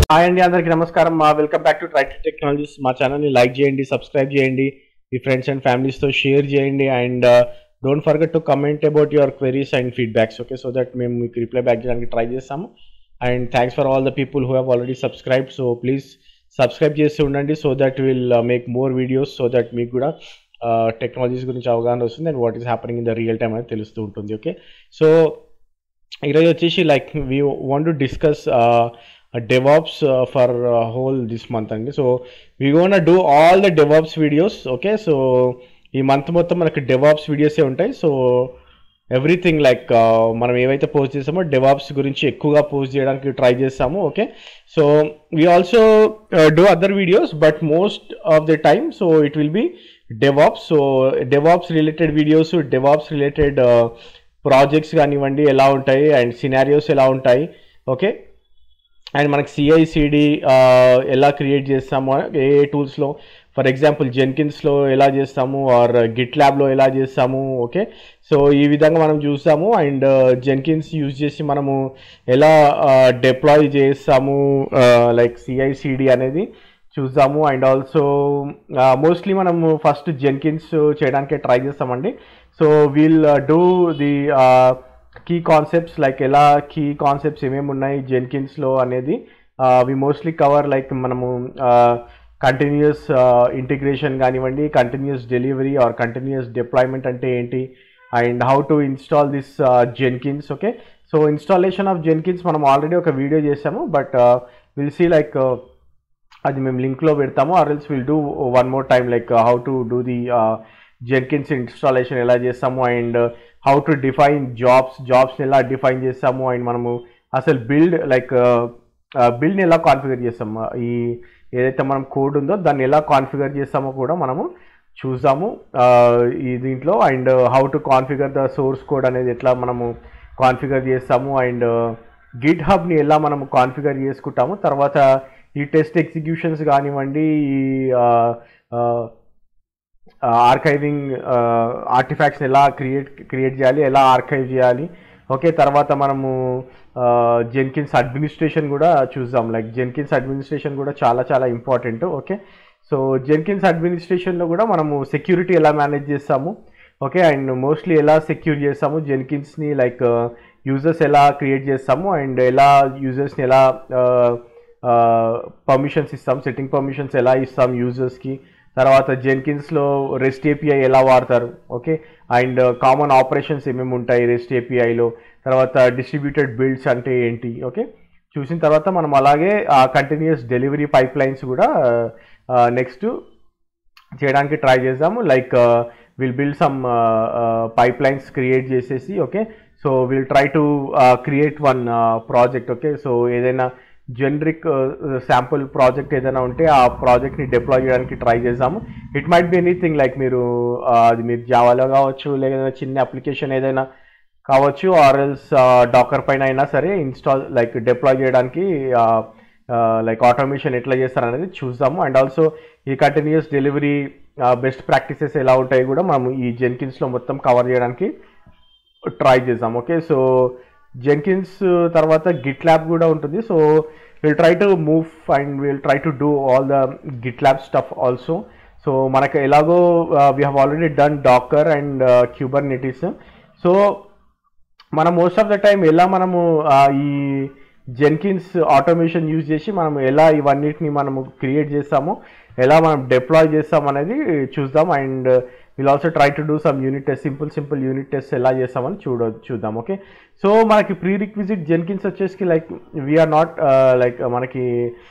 hi అండి అందరికీ నమస్కారం మా welcome back to trait technologies మా ఛానల్ని లైక్ చేయండి సబ్స్క్రైబ్ చేయండి మీ ఫ్రెండ్స్ అండ్ ఫ్యామిలీస్తో షేర్ చేయండి and don't forget to comment about your queries and feedbacks okay so that మేము మీకు రిప్లై బ్యాక్ చేయడానికి ట్రై చేస్తాము and thanks for all the people who have already subscribe so please subscribe చేసి ఉండండి so that will make more videos so that మీకు కూడా technologies గురించి అవగాహన వస్తుంది and what is happening in the real time అనేది తెలుస్తూ ఉంటుంది ఓకే సో ఈరోజు వచ్చేసి like we want to discuss DevOps for whole this month అండి so we gonna do all the DevOps videos okay so ఈ మంత్ మొత్తం మనకి DevOps వీడియోసే ఉంటాయి సో ఎవ్రీథింగ్ లైక్ మనం ఏవైతే పోస్ట్ చేసామో డెవాప్స్ గురించి ఎక్కువగా పోస్ట్ చేయడానికి ట్రై చేస్తాము okay so we also do other videos but most of the time so it will be DevOps so DevOps related videos DevOps related projects కానివ్వండి ఎలా ఉంటాయి అండ్ సినారియోస్ ఎలా ఉంటాయి ఓకే అండ్ మనకి సిఐసిడి ఎలా create చేస్తాము ఏ ఏ టూల్స్లో ఫర్ ఎగ్జాంపుల్ జెన్కిన్స్లో ఎలా చేస్తాము ఆర్ గిట్ ల్యాబ్లో ఎలా చేస్తాము ఓకే సో ఈ విధంగా మనం చూస్తాము అండ్ జెన్కిన్స్ యూజ్ చేసి మనము ఎలా డిప్లాయ్ చేస్తాము లైక్ సిఐసిడి అనేది చూద్దాము అండ్ ఆల్సో మోస్ట్లీ మనము ఫస్ట్ జెన్కిన్స్ చేయడానికి ట్రై చేస్తామండి so we'll do the key concepts like ఎలా కీ కాన్సెప్ట్స్ ఏమేమి ఉన్నాయి జెన్కిన్స్లో అనేది వి మోస్ట్లీ కవర్ లైక్ మనము కంటిన్యూస్ ఇంటిగ్రేషన్ కానివ్వండి continuous delivery or continuous deployment అంటే ఏంటి and how to install this Jenkins okay so installation of Jenkins మనం ఆల్రెడీ ఒక వీడియో చేసాము బట్ విల్ సీ లైక్ అది మేము లింక్లో పెడతాము or else will do one more time like how to do the Jenkins installation ఎలా చేస్తాము and how to define jobs జాబ్స్ని ఎలా డిఫైన్ చేస్తాము అండ్ మనము అసలు బిల్డ్ లైక్ బిల్డ్ని ఎలా కాన్ఫిగర్ చేస్తాము ఈ ఏదైతే మనం కోడ్ ఉందో దాన్ని ఎలా కాన్ఫిగర్ చేస్తామో కూడా మనము చూసాము ఈ దీంట్లో and how to configure the source code అనేది ఎట్లా మనము కాన్ఫిగర్ చేస్తాము అండ్ గిట్ హబ్ని ఎలా మనము కాన్ఫిగర్ చేసుకుంటాము తర్వాత ఈ టెస్ట్ ఎగ్జిక్యూషన్స్ కానివ్వండి ఈ ఆర్కైవింగ్ ఆర్టిఫాక్ట్స్ని ఎలా క్రియేట్ క్రియేట్ చేయాలి ఎలా ఆర్కైవ్ చేయాలి ఓకే తర్వాత మనము జెన్కిన్స్ అడ్మినిస్ట్రేషన్ కూడా చూద్దాం లైక్ జెన్కిన్స్ అడ్మినిస్ట్రేషన్ కూడా చాలా చాలా ఇంపార్టెంట్ ఓకే సో జెన్కిన్స్ అడ్మినిస్ట్రేషన్లో కూడా మనము సెక్యూరిటీ ఎలా మేనేజ్ చేస్తాము ఓకే అండ్ మోస్ట్లీ ఎలా సెక్యూర్ చేస్తాము జెన్కిన్స్ని లైక్ యూజర్స్ ఎలా క్రియేట్ చేస్తాము అండ్ ఎలా యూజర్స్ని ఎలా పర్మిషన్స్ ఇస్తాం సెట్టింగ్ పర్మిషన్స్ ఎలా ఇస్తాం యూజర్స్కి తర్వాత జెన్కిన్స్లో రెస్ట్ ఏపీఐ ఎలా వాడతారు ఓకే అండ్ కామన్ ఆపరేషన్స్ ఏమేమి ఉంటాయి రెస్ట్ ఏపీఐలో తర్వాత డిస్ట్రిబ్యూటెడ్ బిల్డ్స్ అంటే ఏంటి ఓకే చూసిన తర్వాత మనం అలాగే కంటిన్యూస్ డెలివరీ పైప్ లైన్స్ కూడా నెక్స్ట్ చేయడానికి ట్రై చేద్దాము like will build some pipelines create చేసేసి okay so will try to create one project okay so ఏదైనా జనరిక్ శాంపుల్ ప్రాజెక్ట్ ఏదైనా ఉంటే ఆ ప్రాజెక్ట్ని డిప్లాయ్ చేయడానికి ట్రై చేసాము it might be anything like మీరు అది మీరు జావాలో కావచ్చు లేదా చిన్న అప్లికేషన్ ఏదైనా కావచ్చు ఆర్ఎల్స్ డాకర్ పైన అయినా సరే ఇన్స్టాల్ లైక్ డిప్లాయ్ చేయడానికి లైక్ ఆటోమేషన్ ఎట్లా చేస్తారనేది చూద్దాము అండ్ ఆల్సో ఈ కంటిన్యూస్ డెలివరీ బెస్ట్ ప్రాక్టీసెస్ ఎలా ఉంటాయి కూడా మనం ఈ జెన్కిన్స్లో మొత్తం కవర్ చేయడానికి ట్రై చేద్దాం ఓకే సో జెన్కిన్స్ తర్వాత గిట్ ల్యాబ్ కూడా ఉంటుంది so will try to move and will try to do all the GitLab stuff also so మనకు ఎలాగో we have already done Docker and Kubernetes so మనం most of the time ఎలా మనము ఈ Jenkins automation use చేసి మనం ఎలా ఇవన్నిటిని మనము క్రియేట్ చేస్తామో ఎలా మనం డిప్లాయ్ చేస్తాం అనేది చూద్దాం and will also try to do some unit test simple simple unit test ఎలా చేస్తామని చూడ చూద్దాం ఓకే సో మనకి ప్రీ రిక్విజిట్ జెన్కిన్స్ వచ్చేసి లైక్ వీఆర్ నాట్ లైక్ మనకి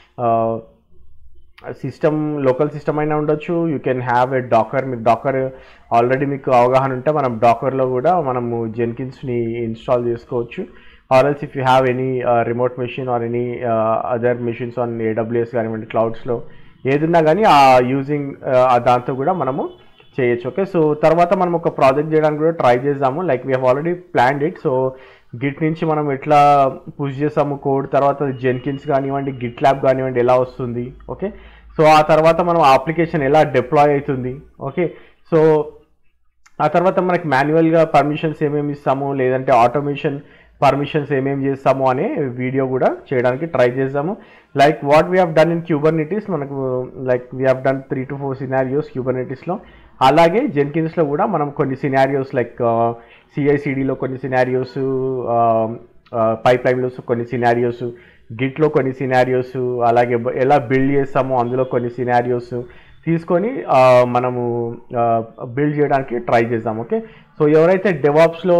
సిస్టమ్ లోకల్ సిస్టమ్ అయినా ఉండొచ్చు you can have a Docker మీకు డాకర్ ఆల్రెడీ మీకు అవగాహన ఉంటే మనం డాకర్లో కూడా మనము జెన్కిన్స్ని ఇన్స్టాల్ చేసుకోవచ్చు or else if you have any remote machine or any other machines on AWS కానివ్వండి క్లౌడ్స్లో ఏదున్నా కానీ ఆ యూజింగ్ దాంతో కూడా మనము చేయొచ్చు ఓకే సో తర్వాత మనం ఒక ప్రాజెక్ట్ చేయడానికి కూడా ట్రై చేద్దాము like we have already planned it so Git నుంచి మనం ఎట్లా పుష్ చేసాము కోడ్ తర్వాత జెన్కిన్స్ కానివ్వండి గిట్ ల్యాబ్ కానివ్వండి ఎలా వస్తుంది ఓకే సో ఆ తర్వాత మనం అప్లికేషన్ ఎలా డిప్లాయ్ అవుతుంది ఓకే సో ఆ తర్వాత మనకి మాన్యువల్గా పర్మిషన్స్ ఏమేమి ఇస్తాము లేదంటే ఆటోమేషన్ పర్మిషన్స్ ఏమేమి చేస్తాము అనే వీడియో కూడా చేయడానికి ట్రై చేద్దాము like what we have done in Kubernetes మనకు like we have done three to four scenarios క్యూబర్నిటీస్లో అలాగే జెన్కిన్స్లో కూడా మనం కొన్ని సినారియోస్ లైక్ సిఐసిడిలో కొన్ని సినారియోస్ పైప్ లైన్లో కొన్ని సినారియోస్ గిట్లో కొన్ని సినారియోస్ అలాగే బ- ఎలా బిల్డ్ చేస్తామో అందులో కొన్ని సినారియోస్ తీసుకొని ఆ, మనము బిల్డ్ చేయడానికి ట్రై చేద్దాం ఓకే సో ఎవరైతే డెవాప్స్లో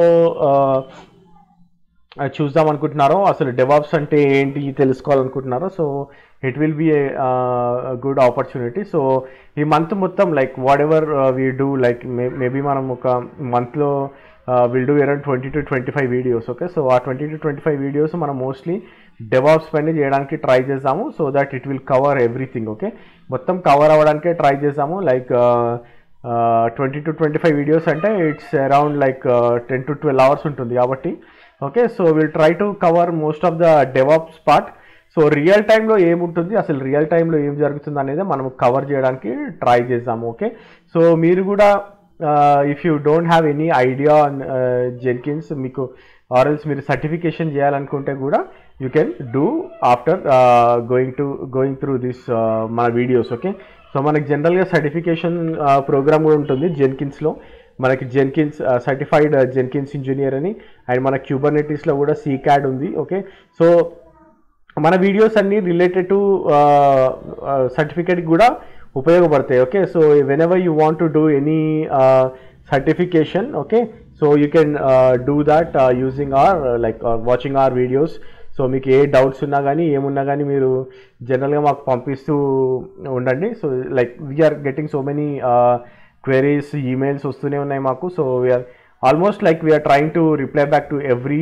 చూద్దాం అనుకుంటున్నారో అసలు డెవాప్స్ అంటే ఏంటి తెలుసుకోవాలనుకుంటున్నారో so it will be a good opportunity so ఈ మంత్ మొత్తం like whatever we do like maybe మనం ఒక మంత్లో will do around twenty to twenty five videos okay so ఆ twenty to twenty five videos మనం mostly DevOps పైన చేయడానికి try చేసాము so that it will cover everything okay మొత్తం cover అవ్వడానికే ట్రై చేసాము like twenty to twenty five videos అంటే it's around like ten to twelve hours ఉంటుంది కాబట్టి okay so will try to cover most of the DevOps part so real టైంలో ఏముంటుంది అసలు real టైంలో ఏం జరుగుతుంది అనేది మనం కవర్ చేయడానికి ట్రై చేద్దాము ఓకే సో మీరు కూడా if you don't have any idea on Jenkins మీకు ఆర్ఎల్స్ మీరు సర్టిఫికేషన్ చేయాలనుకుంటే కూడా you can do after going to going through this మన వీడియోస్ ఓకే సో మనకి జనరల్గా సర్టిఫికేషన్ ప్రోగ్రామ్ కూడా ఉంటుంది జెన్కిన్స్లో మనకి జెన్కిన్స్ సర్టిఫైడ్ జెన్కిన్స్ ఇంజనీర్ అని అండ్ మన క్యూబర్నెటీస్లో కూడా సీ క్యాడ్ ఉంది ఓకే సో మన వీడియోస్ అన్ని రిలేటెడ్ టు సర్టిఫికేట్ కూడా ఉపయోగపడతాయి okay so whenever you want to do any certification okay so you can do that using or like watching our videos so మీకు ఏ doubts ఉన్నా కానీ ఏమున్నా కానీ మీరు జనరల్గా మాకు పంపిస్తూ ఉండండి so like we're getting so many queries emails వస్తూనే ఉన్నాయి మాకు so we're almost like we're trying to reply back to every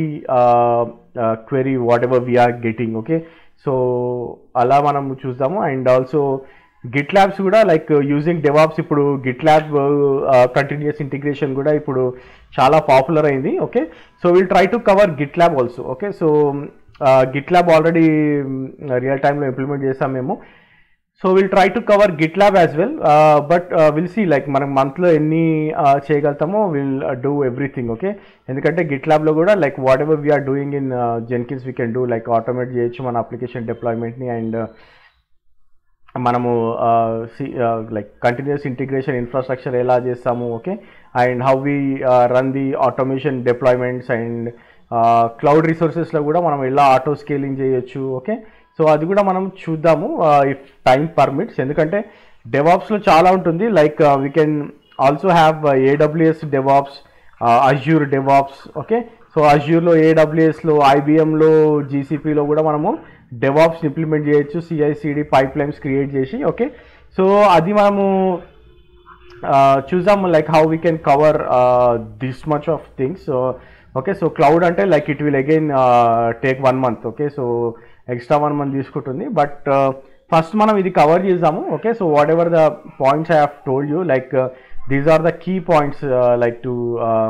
query whatever we're getting okay so అలా మనం చూద్దాము అండ్ ఆల్సో గిట్ ల్యాబ్స్ కూడా లైక్ యూజింగ్ డెవాప్స్ ఇప్పుడు GitLab continuous integration కూడా ఇప్పుడు చాలా పాపులర్ అయింది okay so will try to cover GitLab also okay so GitLab already real టైంలో ఇంప్లిమెంట్ చేసాం మేము so will try to cover GitLab as well but will see like మనం మంత్లో ఎన్ని uh, చేయగలుగుతామో will do everything okay ఎందుకంటే గిట్ ల్యాబ్లో కూడా like whatever we're doing in Jenkins we can do like automate చేయొచ్చు మన అప్లికేషన్ డిప్లాయ్మెంట్ని అండ్ మనము లైక్ కంటిన్యూస్ ఇంటిగ్రేషన్ ఇన్ఫ్రాస్ట్రక్చర్ ఎలా చేస్తాము okay and how we run the automation deployments and cloud రిసోర్సెస్లో కూడా మనం ఎలా ఆటో స్కేలింగ్ చేయొచ్చు ఓకే సో అది కూడా మనం చూద్దాము ఇఫ్ టైం పర్మిట్స్ ఎందుకంటే డెవాప్స్లో చాలా ఉంటుంది like we can also have AWS DevOps Azure DevOps okay so అజ్యూర్లో ఏడబ్ల్యూఎస్లో ఐబిఎంలో జీసీపీలో కూడా మనము డెవాప్స్ ఇంప్లిమెంట్ చేయొచ్చు సిఐసిడి పైప్ లైన్స్ క్రియేట్ చేసి ఓకే సో అది మనము చూద్దాం like how we can cover this much of things so okay so cloud అంటే like it will again take one month okay so extra one month తీసుకుంటుంది but first మనం ఇది cover చేద్దాము okay so what ever the points I have told you like these are the key points like to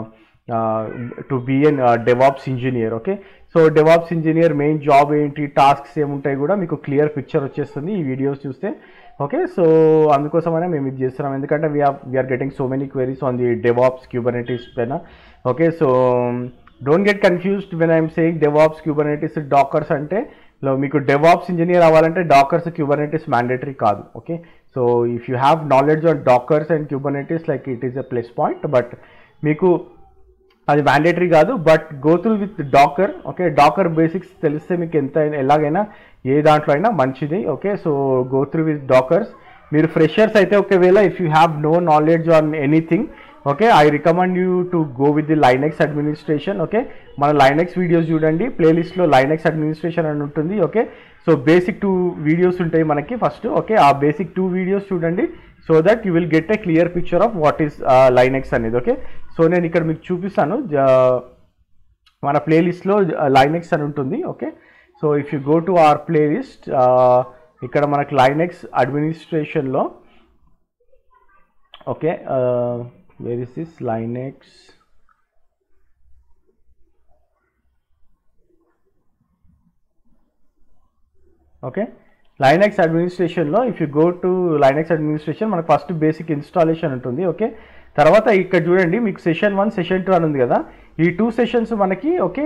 to be an DevOps engineer okay so DevOps engineer main job ఏంటి tasks ఏముంటాయి కూడా మీకు clear picture వచ్చేస్తుంది ఈ videos చూస్తే okay so అందుకోసమనే మేము ఇది చేస్తున్నాం ఎందుకంటే we're we're getting so many queries on the DevOps Kubernetes పైన okay so don't get confused when I'm saying DevOps Kubernetes Dockers అంటే లో మీకు డెవాప్స్ ఇంజనీర్ అవ్వాలంటే డాకర్స్ క్యూబర్నెటీస్ మ్యాండేటరీ కాదు okay so if you have knowledge on Dockers and Kubernetes like it is a plus point but మీకు అది mandatory కాదు but go through with Docker okay Docker basics తెలిస్తే మీకు ఎంత ఎలాగైనా ఏ దాంట్లో అయినా మంచిది okay so go through with Dockers మీరు ఫ్రెషర్స్ అయితే ఒకవేళ if you have no knowledge on anything okay I recommend you to go with the Linux administration okay మన లైనెక్స్ వీడియోస్ చూడండి ప్లేలిస్ట్లో లైనెక్స్ అడ్మినిస్ట్రేషన్ అని ఉంటుంది okay so basic two videos ఉంటాయి మనకి ఫస్ట్ ఓకే ఆ బేసిక్ టూ వీడియోస్ చూడండి so that you will get a clear picture of what is Linux అనేది ఓకే సో నేను ఇక్కడ మీకు చూపిస్తాను జ- మన ప్లేలిస్ట్లో లైనెక్స్ అని ఉంటుంది okay so if you go to our playlist ఇక్కడ మనకి లైనెక్స్ అడ్మినిస్ట్రేషన్లో okay where is this Linux okay Linux అడ్మినిస్ట్రేషన్లో if you go to Linux administration మనకు ఫస్ట్ బేసిక్ ఇన్స్టాలేషన్ ఉంటుంది ఓకే తర్వాత ఇక్కడ చూడండి మీకు సెషన్ వన్ సెషన్ టూ అని ఉంది కదా ఈ టూ సెషన్స్ మనకి ఓకే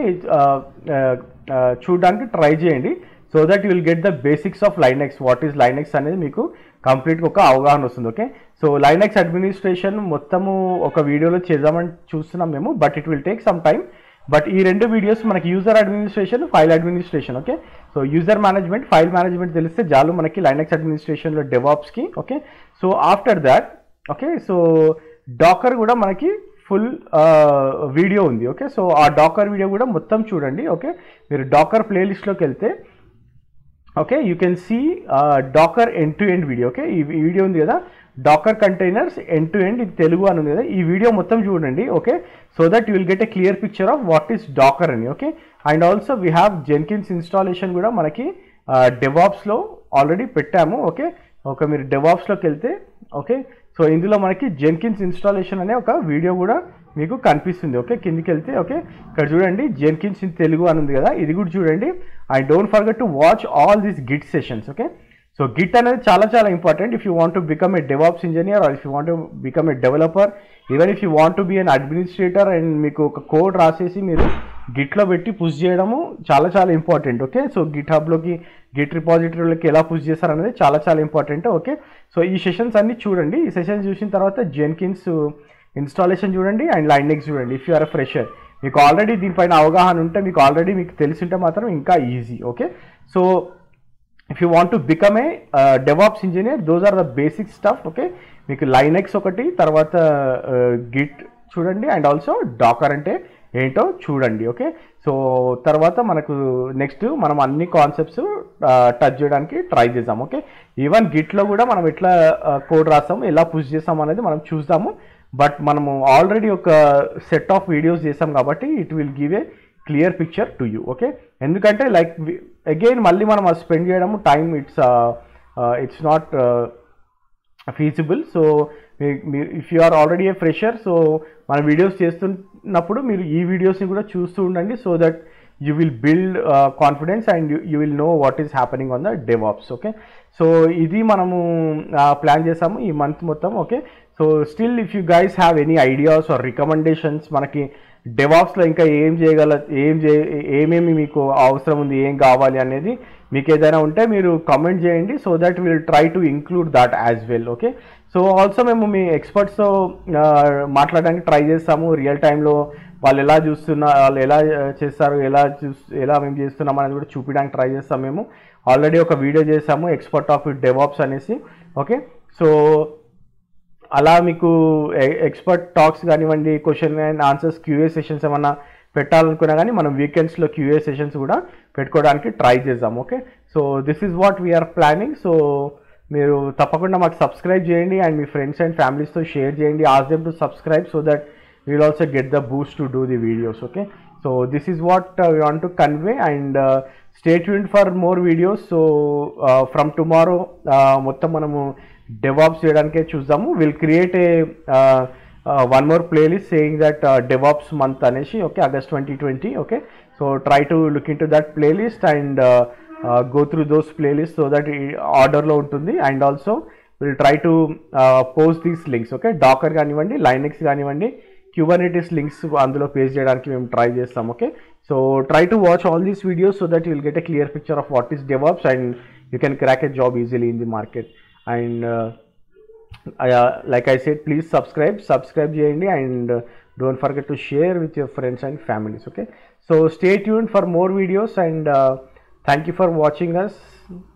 చూడడానికి ట్రై చేయండి so that you will get the basics of Linux what is Linux అనేది మీకు కంప్లీట్గా ఒక అవగాహన వస్తుంది ఓకే సో లైనెక్స్ అడ్మినిస్ట్రేషన్ మొత్తము ఒక వీడియోలో చేద్దామని చూస్తున్నాం మేము but it will take some time but ఈ రెండు వీడియోస్ మనకి user administration file administration okay so user management file management తెలిస్తే చాలు మనకి లైనెక్స్ అడ్మినిస్ట్రేషన్లో డెవాప్స్కి okay so after that okay so Docker కూడా మనకి ఫుల్ వీడియో ఉంది ఓకే సో ఆ డాకర్ వీడియో కూడా మొత్తం చూడండి ఓకే మీరు డాకర్ ప్లేలిస్ట్లోకి వెళ్తే okay you can see Docker end to end video okay ఈ వీడియో ఉంది కదా Dakar containers end to end ఇది తెలుగు అని ఉంది కదా ఈ వీడియో మొత్తం చూడండి okay so that you will get a clear picture of what is Docker అని okay and also we have Jenkins installation కూడా మనకి డెవాప్స్లో ఆల్రెడీ పెట్టాము ఓకే ఒక మీరు డెవాప్స్లోకి వెళ్తే ఓకే సో ఇందులో మనకి జెన్కిన్స్ ఇన్స్టాలేషన్ అనే ఒక వీడియో కూడా మీకు కనిపిస్తుంది ఓకే కిందికి వెళ్తే ఓకే ఇక్కడ చూడండి జెన్కిన్స్ ఇన్ తెలుగు అని ఉంది కదా ఇది కూడా చూడండి and don't forget to watch all these Git sessions okay so Git అనేది చాలా చాలా important if you want to become a DevOps engineer or if you want to become a developer even if you want to be an administrator and మీకు ఒక code రాసేసి మీరు గిట్లో పెట్టి push చేయడము చాలా చాలా ఇంపార్టెంట్ ఓకే సో గిట్ హబ్లోకి గిట్ రిపాజిటరీలోకి ఎలా పుష్ చేస్తారు అనేది చాలా చాలా ఇంపార్టెంట్ ఓకే సో ఈ సెషన్స్ అన్ని చూడండి ఈ సెషన్స్ చూసిన తర్వాత జెన్కిన్స్ ఇన్స్టాలేషన్ చూడండి అండ్ లైనెక్స్ చూడండి ఇఫ్ యూ ఆర్ ఫ్రెషర్ మీకు ఆల్రెడీ దీనిపైన అవగాహన ఉంటే మీకు ఆల్రెడీ మీకు తెలిసింటే మాత్రం ఇంకా easy okay so if you want to become a DevOps engineer those are the basic stuff okay మీకు లైనెక్స్ ఒకటి తర్వాత గిట్ చూడండి అండ్ ఆల్సో డాకర్ అంటే ఏంటో చూడండి ఓకే సో తర్వాత మనకు నెక్స్ట్ మనం అన్ని కాన్సెప్ట్స్ టచ్ చేయడానికి ట్రై చేద్దాం ఓకే ఈవెన్ గిట్లో కూడా మనం ఎట్లా కోడ్ రాస్తాము ఎలా పుష్ చేస్తాం అనేది మనం చూద్దాము బట్ మనము ఆల్రెడీ ఒక సెట్ ఆఫ్ వీడియోస్ చేసాం కాబట్టి it will give a clear picture to you okay ఎందుకంటే లైక్ అగైన్ మళ్ళీ మనం అది స్పెండ్ చేయడము time it's it's not feasible so మీరు if you are already a fresher so మన వీడియోస్ చేస్తున్నప్పుడు మీరు ఈ వీడియోస్ని కూడా చూస్తూ ఉండండి so that you will build confidence and you will know what is happening on the DevOps okay so ఇది మనము ప్లాన్ చేసాము ఈ మంత్ మొత్తం okay so still if you guys have any ideas or recommendations మనకి డెవాప్స్లో ఇంకా ఏం చేయగల ఏం చే ఏమేమి మీకు అవసరం ఉంది ఏం కావాలి అనేది మీకు ఏదైనా ఉంటే మీరు కామెంట్ చేయండి so that will try to include that as well okay so also మేము మీ ఎక్స్పర్ట్స్తో మాట్లాడడానికి ట్రై చేస్తాము రియల్ టైంలో వాళ్ళు ఎలా చూస్తున్నా వాళ్ళు ఎలా చేస్తారు ఎలా చూస్ ఎలా మేము చేస్తున్నాం అనేది కూడా చూపించడానికి ట్రై చేస్తాం మేము ఆల్రెడీ ఒక వీడియో చేసాము ఎక్స్పర్ట్ ఆఫ్ డెవాప్స్ అనేసి ఓకే సో అలా మీకు ఎక్స్పర్ట్ టాక్స్ కానివ్వండి question and answers QA sessions ఏమన్నా పెట్టాలనుకున్నా కానీ మనం వీకెండ్స్లో క్యూఏ సెషన్స్ కూడా పెట్టుకోవడానికి ట్రై చేద్దాం okay so this is what we're planning so మీరు తప్పకుండా మాకు సబ్స్క్రైబ్ చేయండి అండ్ మీ ఫ్రెండ్స్ అండ్ ఫ్యామిలీస్తో షేర్ చేయండి ask them to subscribe so that will also get the boost to do the videos okay so this is what we want to convey and stay tune for more videos so from tomorrow మొత్తం మనము DevOps చేయడానికే చూద్దాము will create a one more playlist saying that DevOps month అనేసి okay August twenty twenty okay so try to look into that playlist and go through those playlist so that ఆర్డర్లో ఉంటుంది and also will try to post these links okay Docker కానివ్వండి Linux కానివ్వండి Kubernetes links అందులో paste చేయడానికి మేము try చేస్తాం okay so try to watch all these videos so that will get a clear picture of what is DevOps and you can crack a job easily in the market and like I said please subscribe subscribe చేయండి and don't forget to share with your friends and families okay so stay tune for more videos and thank you for watching us